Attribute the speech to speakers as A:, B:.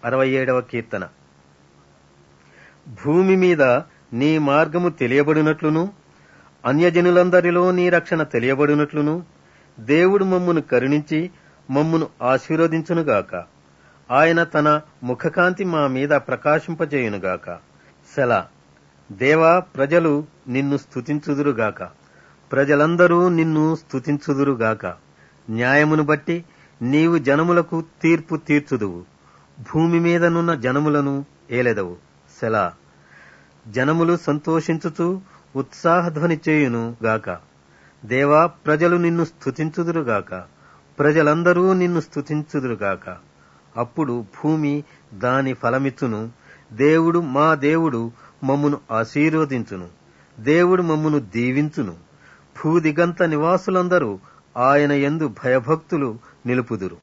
A: అరవై ఏడవ కీర్తన భూమి మీద నీ మార్గము తెలియబడినట్లును అన్యజనులందరిలో నీ రక్షణ తెలియబడినట్లును దేవుడు మమ్మును కరుణించి మమ్మును ఆశీర్వదించునుగాక ఆయన తన ముఖకాంతి మా మీద ప్రకాశింపజేయునుగాక సెల దేవా ప్రజలు నిన్ను స్తుతించుదురుగాక ప్రజలందరూ నిన్ను స్తుతించుదురుగాక న్యాయమును బట్టి నీవు జనములకు తీర్పు తీర్చుదువు భూమి మీదనున్న జనములను ఏలెదవు సెలా జనములు సంతోషించుచు ఉత్సాహధ్వని చేయును గాక దేవా ప్రజలు నిన్ను స్తుతించుదురుగాక ప్రజలందరూ నిన్ను స్తుతించుదురుగాక అప్పుడు భూమి దాని ఫలమిచ్చును దేవుడు మా దేవుడు మమ్మును ఆశీర్వదించును దేవుడు మమ్మును దీవించును భూదిగంత నివాసులందరూ ఆయన యందు భయభక్తులు నిలుపుదురు